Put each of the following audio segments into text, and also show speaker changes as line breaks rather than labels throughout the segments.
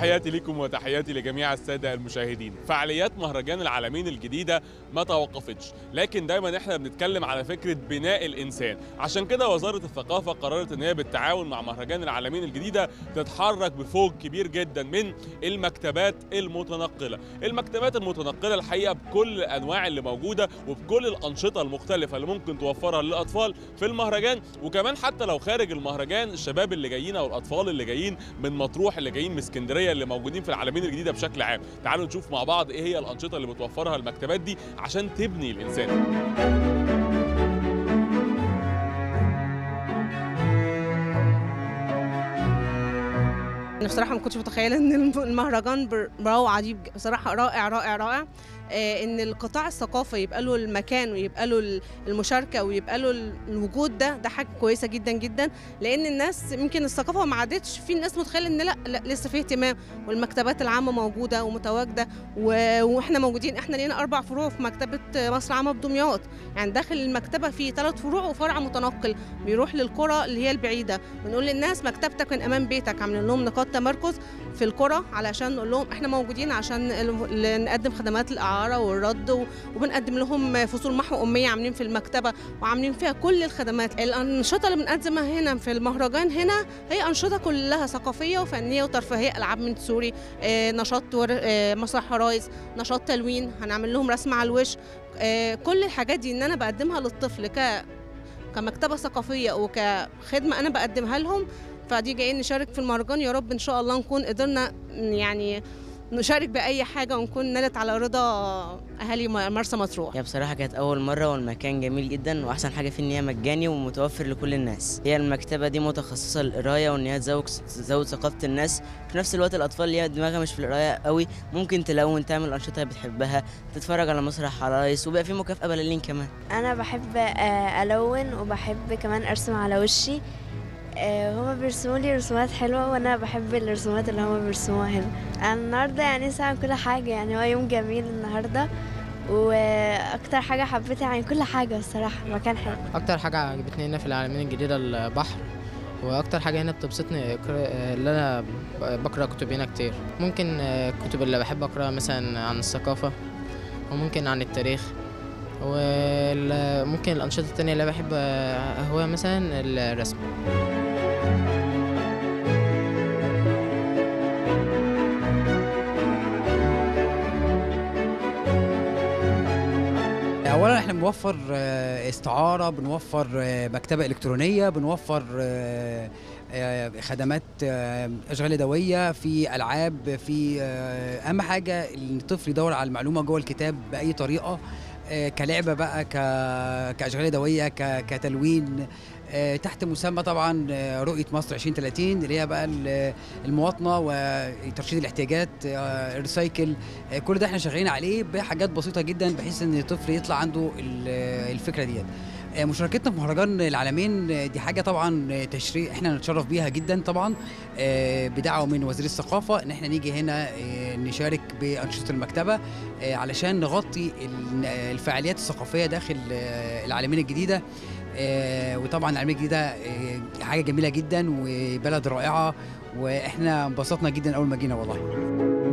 تحياتي لكم وتحياتي لجميع الساده المشاهدين فعاليات مهرجان العالمين الجديده ما توقفتش لكن دايما احنا بنتكلم على فكره بناء الانسان عشان كده وزاره الثقافه قررت ان هي بالتعاون مع مهرجان العالمين الجديده تتحرك بفوق كبير جدا من المكتبات المتنقله المكتبات المتنقله الحقيقه بكل الانواع اللي موجوده وبكل الانشطه المختلفه اللي ممكن توفرها للاطفال في المهرجان وكمان حتى لو خارج المهرجان الشباب اللي جايين او الاطفال اللي جايين من مطروح اللي جايين من اسكندريه اللي موجودين في العالمين الجديده بشكل عام تعالوا نشوف مع بعض ايه هي الانشطه اللي بتوفرها المكتبات دي عشان تبني الانسان
انا بصراحه ما كنتش متخيله ان المهرجان بروعه دي بصراحه رائع رائع رائع آه، ان القطاع الثقافي يبقى له المكان ويبقى له المشاركه ويبقى له الوجود ده ده حاجه كويسه جدا جدا لان الناس يمكن الثقافه ما عادتش في الناس متخيله ان لا, لا لسه في اهتمام والمكتبات العامه موجوده ومتواجده و- واحنا موجودين احنا لينا اربع فروع في مكتبه مصر العامه بدمياط يعني داخل المكتبه في ثلاث فروع وفرع متنقل بيروح للقرى اللي هي البعيده بنقول للناس مكتبتك من امام بيتك عاملين لهم نقاط تمركز في القرى علشان نقول لهم احنا موجودين عشان ال- نقدم خدمات الاعاره والرد و- وبنقدم لهم فصول محو اميه عاملين في المكتبه وعاملين فيها كل الخدمات الانشطه اللي بنقدمها هنا في المهرجان هنا هي انشطه كلها ثقافيه وفنيه وترفيهيه العاب من سوري آه، نشاط ور- آه، مسرح عرايس نشاط تلوين هنعمل لهم رسم على الوش آه، كل الحاجات دي ان انا بقدمها للطفل ك كمكتبه ثقافيه وكخدمه انا بقدمها لهم فدي جايين نشارك في المهرجان يا رب ان شاء الله نكون قدرنا يعني نشارك باي حاجه ونكون نالت على رضا اهالي مرسى مطروح
هي بصراحة كانت أول مرة والمكان جميل جدا وأحسن حاجة فيه إن هي مجاني ومتوفر لكل الناس هي المكتبة دي متخصصة للقراية وإن هي تزود تزود ثقافة الناس في نفس الوقت الأطفال اللي هي دماغها مش في القراية قوي ممكن تلون تعمل أنشطة هي بتحبها تتفرج على مسرح عرايس وبقى في مكافأة بلالين كمان
انا بحب آه، الون وبحب كمان ارسم على وشي آه، هما بيرسموا لي رسومات حلوه وانا بحب الرسومات اللي هما بيرسموها هنا أنا النهارده يعني ساعة كل حاجه يعني هو يوم جميل النهارده واكتر حاجه حبيتها يعني كل حاجه الصراحه المكان حلو
اكتر حاجه عجبتني هنا في العالمين الجديده البحر واكتر حاجه هنا بتبسطني إقرا- اللي انا بقرا كتب هنا كتير ممكن الكتب اللي بحب اقراها مثلا عن الثقافه وممكن عن التاريخ وممكن الانشطه التانية اللي بحب اهواها مثلا الرسم
اولا احنا بنوفر آه، استعاره بنوفر آه، مكتبه الكترونيه بنوفر آه، آه، خدمات آه، اشغال يدويه في العاب في آه، اهم حاجه ان الطفل يدور على المعلومه جوه الكتاب باي طريقه آه، كلعبه بقى ك- كاشغال يدويه ك- كتلوين آه، تحت مسمى طبعا آه، رؤيه مصر 2030 اللي هي بقى ال- المواطنه وترشيد الاحتياجات آه، الريسايكل آه، كل ده احنا شغالين عليه بحاجات بسيطه جدا بحيث ان الطفل يطلع عنده ال- الفكره ديت آه، مشاركتنا في مهرجان العالمين آه، دي حاجه طبعا آه، تشريع احنا نتشرف بيها جدا طبعا آه، بدعوه من وزير الثقافه ان احنا نيجي هنا آه، نشارك بانشطه المكتبه آه، علشان نغطي ال- الفعاليات الثقافيه داخل آه، العالمين الجديده آه، وطبعا العالمين الجديده آه، حاجه جميله جدا وبلد رائعه واحنا انبسطنا جدا اول ما جينا والله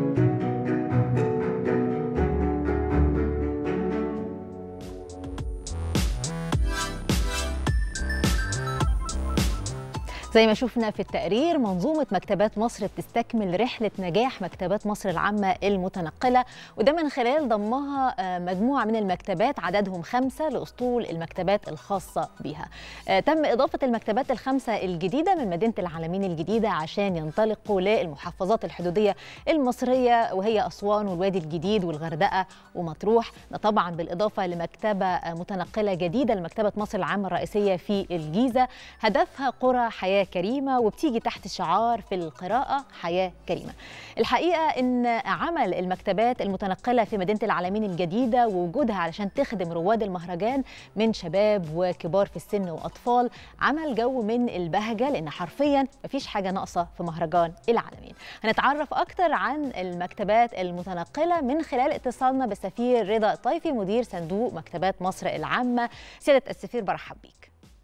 زي ما شفنا في التقرير منظومة مكتبات مصر بتستكمل رحلة نجاح مكتبات مصر العامة المتنقلة وده من خلال ضمها آه، مجموعة من المكتبات عددهم خمسة لأسطول المكتبات الخاصة بها آه، تم إضافة المكتبات الخمسة الجديدة من مدينة العالمين الجديدة عشان ينطلقوا للمحافظات الحدودية المصرية وهي أسوان والوادي الجديد والغردقة ومطروح ده طبعا بالإضافة لمكتبة آه، متنقلة جديدة لمكتبة مصر العامة الرئيسية في الجيزة هدفها قرى حياة كريمة وبتيجي تحت شعار في القراءة حياة كريمة الحقيقة إن عمل المكتبات المتنقلة في مدينة العالمين الجديدة ووجودها علشان تخدم رواد المهرجان من شباب وكبار في السن وأطفال عمل جو من البهجة لأن حرفيا مفيش حاجة ناقصة في مهرجان العالمين هنتعرف أكتر عن المكتبات المتنقلة من خلال اتصالنا بالسفير رضا الطيفي مدير صندوق مكتبات مصر العامة سيادة السفير برحب بيك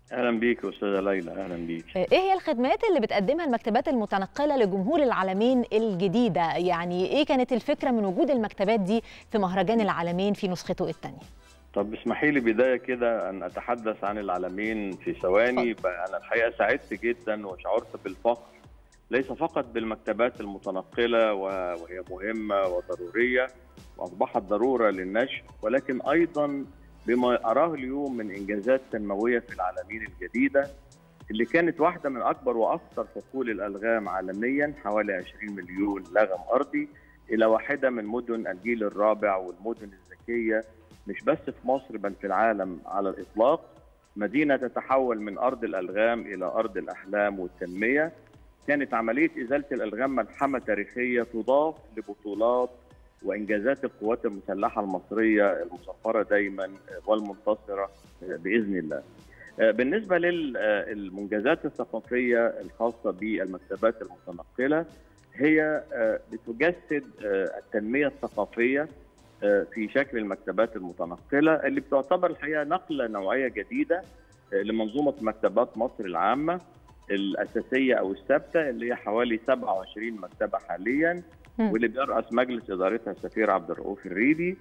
اهلا بيك يا استاذه ليلى اهلا بيك
ايه هي الخدمات اللي بتقدمها المكتبات المتنقله لجمهور العالمين الجديده يعني ايه كانت الفكره من وجود المكتبات دي في مهرجان العالمين في نسخته الثانيه
طب اسمحي لي بدايه كده ان اتحدث عن العالمين في ثواني بقى انا الحقيقه سعدت جدا وشعرت بالفخر ليس فقط بالمكتبات المتنقله وهي مهمه وضروريه واصبحت ضروره للنشر ولكن ايضا بما اراه اليوم من انجازات تنمويه في العالمين الجديده اللي كانت واحده من اكبر واكثر حقول الالغام عالميا حوالي 20 مليون لغم ارضي الى واحده من مدن الجيل الرابع والمدن الذكيه مش بس في مصر بل في العالم على الاطلاق مدينه تتحول من ارض الالغام الى ارض الاحلام والتنميه كانت عمليه ازاله الالغام ملحمه تاريخيه تضاف لبطولات وانجازات القوات المسلحه المصريه المسفره دايما والمنتصره باذن الله. بالنسبه للمنجزات الثقافيه الخاصه بالمكتبات المتنقله هي بتجسد التنميه الثقافيه في شكل المكتبات المتنقله اللي بتعتبر الحقيقه نقله نوعيه جديده لمنظومه مكتبات مصر العامه الاساسيه او الثابته اللي هي حوالي 27 مكتبه حاليا واللي بيرأس مجلس ادارتها السفير عبد الرؤوف الريدي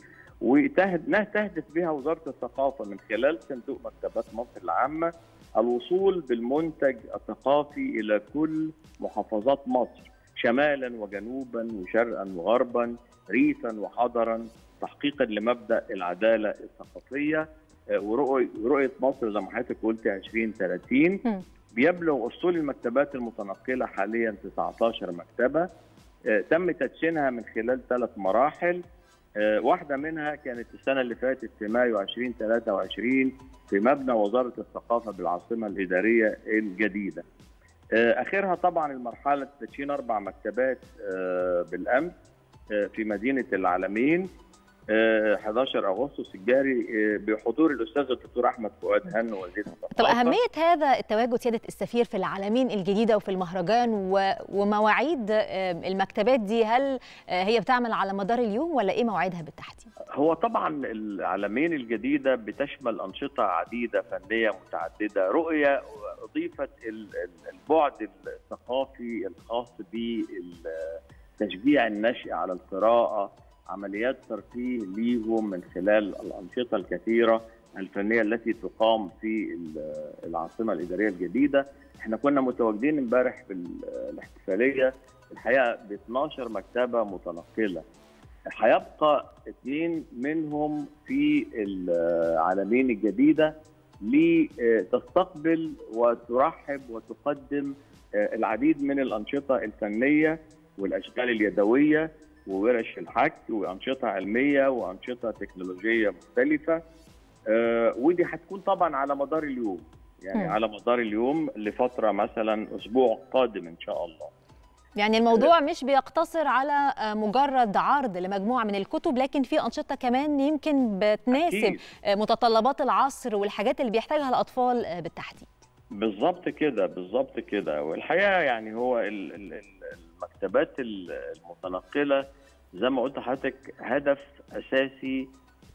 وتهدف بها وزاره الثقافه من خلال صندوق مكتبات مصر العامه الوصول بالمنتج الثقافي الى كل محافظات مصر شمالا وجنوبا وشرقا وغربا ريفا وحضرا تحقيقا لمبدا العداله الثقافيه ورؤيه مصر زي ما حضرتك قلت 2030 بيبلغ اصول المكتبات المتنقله حاليا 19 مكتبه تم تدشينها من خلال ثلاث مراحل واحدة منها كانت السنة اللي فاتت في مايو 2023 في مبنى وزارة الثقافة بالعاصمة الإدارية الجديدة آخرها طبعا المرحلة تدشين أربع مكتبات بالأمس في مدينة العالمين 11 اغسطس الجاري بحضور الاستاذ الدكتور احمد فؤاد هن وزير الثقافه
طب اهميه هذا التواجد سياده السفير في العالمين الجديده وفي المهرجان ومواعيد المكتبات دي هل هي بتعمل على مدار اليوم ولا ايه مواعيدها بالتحديد؟
هو طبعا العالمين الجديده بتشمل انشطه عديده فنيه متعدده رؤيه اضيفت البعد الثقافي الخاص بتشجيع النشء على القراءه عمليات ترفيه ليهم من خلال الأنشطة الكثيرة الفنية التي تقام في العاصمة الإدارية الجديدة احنا كنا متواجدين امبارح في الاحتفالية الحقيقة ب 12 مكتبة متنقلة هيبقى اثنين منهم في العالمين الجديدة لتستقبل وترحب وتقدم العديد من الأنشطة الفنية والأشغال اليدوية وورش الحك وانشطه علميه وانشطه تكنولوجيه مختلفه آه ودي هتكون طبعا على مدار اليوم يعني م. على مدار اليوم لفتره مثلا اسبوع قادم ان شاء الله
يعني الموضوع مش بيقتصر على مجرد عرض لمجموعه من الكتب لكن في انشطه كمان يمكن بتناسب أكيد. متطلبات العصر والحاجات اللي بيحتاجها الاطفال بالتحديد
بالظبط كده بالظبط كده والحقيقه يعني هو المكتبات المتنقله زي ما قلت لحضرتك هدف اساسي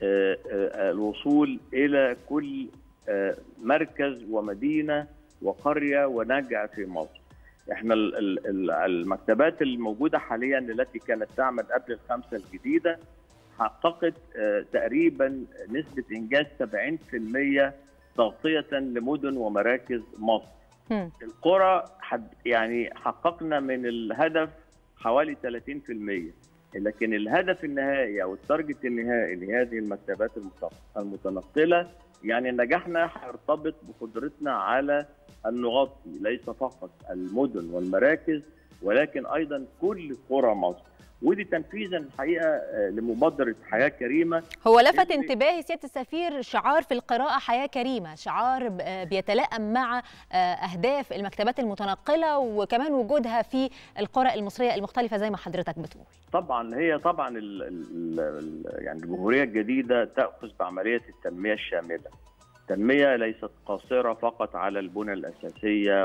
الوصول الى كل مركز ومدينه وقريه ونجع في مصر. احنا المكتبات الموجوده حاليا التي كانت تعمل قبل الخمسه الجديده حققت تقريبا نسبه انجاز 70% تغطيه لمدن ومراكز مصر. م. القرى حد يعني حققنا من الهدف حوالي 30% لكن الهدف النهائي او التارجت النهائي لهذه المكتبات المتنقله يعني نجاحنا هيرتبط بقدرتنا على ان نغطي ليس فقط المدن والمراكز ولكن ايضا كل قرى مصر ودي تنفيذا الحقيقه لمبادره حياه كريمه
هو لفت انتباهي سياده السفير شعار في القراءه حياه كريمه شعار بيتلائم مع اهداف المكتبات المتنقله وكمان وجودها في القرى المصريه المختلفه زي ما حضرتك بتقول
طبعا هي طبعا ال ال يعني الجمهوريه الجديده تاخذ بعمليه التنميه الشامله التنميه ليست قاصره فقط على البنى الاساسيه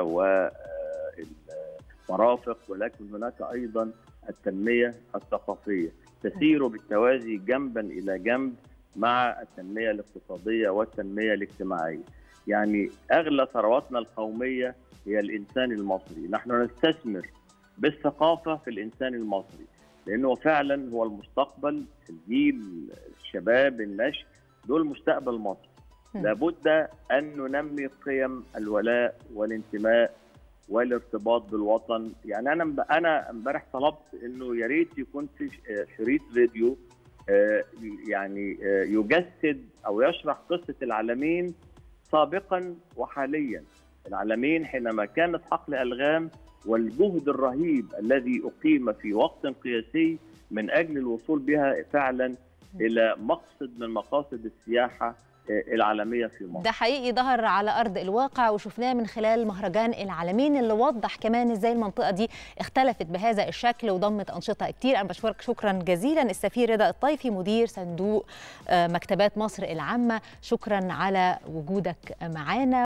والمرافق ولكن هناك ايضا التنميه الثقافيه تسير بالتوازي جنبا الى جنب مع التنميه الاقتصاديه والتنميه الاجتماعيه. يعني اغلى ثرواتنا القوميه هي الانسان المصري، نحن نستثمر بالثقافه في الانسان المصري لانه فعلا هو المستقبل الجيل الشباب النشء دول مستقبل مصر.
م.
لابد ان ننمي قيم الولاء والانتماء والارتباط بالوطن يعني انا انا امبارح طلبت انه يا ريت يكون في ش- شريط فيديو آه، يعني آه، يجسد او يشرح قصه العالمين سابقا وحاليا العالمين حينما كانت حقل الغام والجهد الرهيب الذي اقيم في وقت قياسي من اجل الوصول بها فعلا الى مقصد من مقاصد السياحه آه، العالميه في مصر
ده حقيقي ظهر على ارض الواقع وشفناه من خلال مهرجان العالمين اللي وضح كمان ازاي المنطقه دي اختلفت بهذا الشكل وضمت انشطه كتير انا بشكرك شكرا جزيلا السفير رضا الطيفي مدير صندوق آه، مكتبات مصر العامه شكرا على وجودك معانا